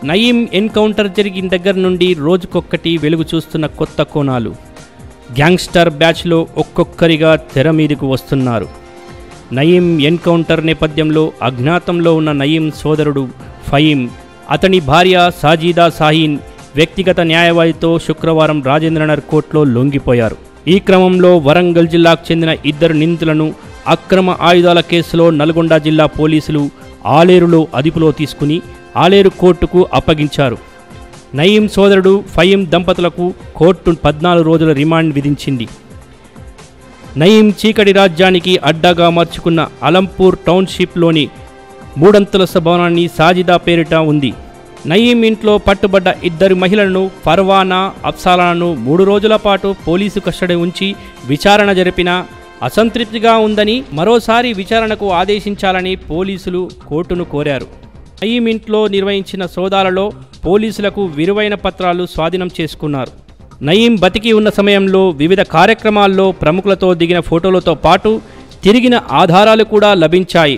Nayeem encounter జరిగిన దగ్గర నుండి రోజుకొక్కటి వెలుగు చూస్తున్న కొత్త కోణాలు గ్యాంగ్స్టర్ బ్యాచ్లో ఒక్కొక్కరిగా తెర మీదకు వస్తున్నారు నయీం ఎన్కౌంటర్ నేపథ్యంలో అజ్ఞాతంలో ఉన్న నయీం సోదరుడు ఫయీం అతని భార్య సాజీదా సాహీన్ వ్యక్తిగత న్యాయవాదితో శుక్రవారం రాజేంద్రనగర్ కోర్టులో లొంగిపోయారు ఈ క్రమంలో వరంగల్ జిల్లాకు చెందిన ఇద్దరు నిందితులను అక్రమ ఆయుధాల కేసులో నల్గొండ జిల్లా పోలీసులు ఆలేరులో అదుపులో తీసుకుని ఆలేరు కోర్టుకు అప్పగించారు నయీం సోదరుడు ఫయీం దంపతులకు కోర్టు పద్నాలుగు రోజుల రిమాండ్ విధించింది నయీం చీకటి రాజ్యానికి అడ్డాగా మార్చుకున్న అలంపూర్ టౌన్షిప్లోని మూడంతలస భవనాన్ని సాజిదా పేరిట ఉంది నయీం ఇంట్లో పట్టుబడ్డ ఇద్దరు మహిళలను ఫర్వానా అప్సాలాను మూడు రోజుల పాటు పోలీసు కస్టడీ ఉంచి విచారణ జరిపిన అసంతృప్తిగా ఉందని మరోసారి విచారణకు ఆదేశించాలని పోలీసులు కోర్టును కోరారు నయీం ఇంట్లో నిర్వహించిన సోదాలలో పోలీసులకు విలువైన పత్రాలు స్వాధీనం చేసుకున్నారు నయీం బతికి ఉన్న సమయంలో వివిధ కార్యక్రమాల్లో ప్రముఖులతో దిగిన ఫోటోలతో పాటు తిరిగిన ఆధారాలు కూడా లభించాయి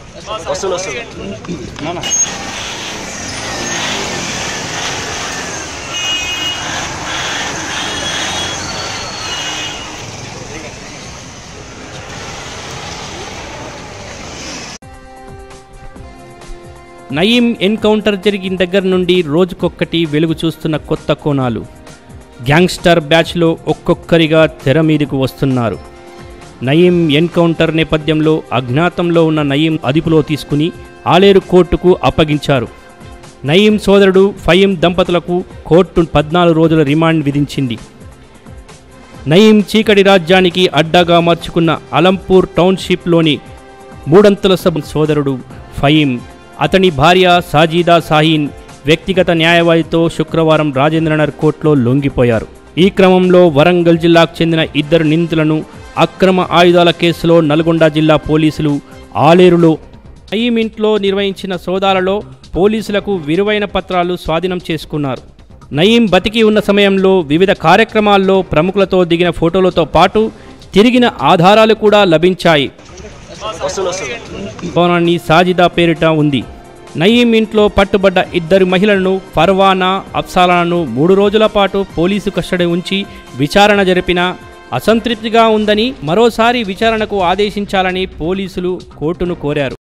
నయీం ఎన్కౌంటర్ జరిగిన దగ్గర నుండి రోజుకొక్కటి వెలుగు చూస్తున్న కొత్త కోణాలు గ్యాంగ్స్టర్ బ్యాచ్లో ఒక్కొక్కరిగా తెర మీదకు వస్తున్నారు నయీం ఎన్కౌంటర్ నేపథ్యంలో అజ్ఞాతంలో ఉన్న నయీం అదుపులో తీసుకుని ఆలేరు కోర్టుకు అప్పగించారు నయీం సోదరుడు ఫయీం దంపతులకు కోర్టు పద్నాలుగు రోజుల రిమాండ్ విధించింది నయీం చీకటి రాజ్యానికి అడ్డాగా మార్చుకున్న అలంపూర్ టౌన్షిప్లోని మూడంతలస సోదరుడు ఫయీం అతని భార్య సాజీదా సాహీన్ వ్యక్తిగత న్యాయవాదితో శుక్రవారం రాజేంద్రనగర్ కోర్టులో లొంగిపోయారు ఈ క్రమంలో వరంగల్ జిల్లాకు చెందిన ఇద్దరు నిందితులను అక్రమ ఆయుధాల కేసులో నల్గొండ జిల్లా పోలీసులు ఆలేరులో నయీం ఇంట్లో నిర్వహించిన సోదాలలో పోలీసులకు విలువైన పత్రాలు స్వాధీనం చేసుకున్నారు నయీం బతికి ఉన్న సమయంలో వివిధ కార్యక్రమాల్లో ప్రముఖులతో దిగిన ఫోటోలతో పాటు తిరిగిన ఆధారాలు కూడా లభించాయి భవనాన్ని సాజిదా పేరిట ఉంది నయీం ఇంట్లో పట్టుబడ్డ ఇద్దరు మహిళలను ఫర్వానా అప్సాలాను మూడు రోజుల పాటు పోలీసు కస్టడీ ఉంచి విచారణ జరిపిన అసంతృప్తిగా ఉందని మరోసారి విచారణకు ఆదేశించాలని పోలీసులు కోర్టును కోరారు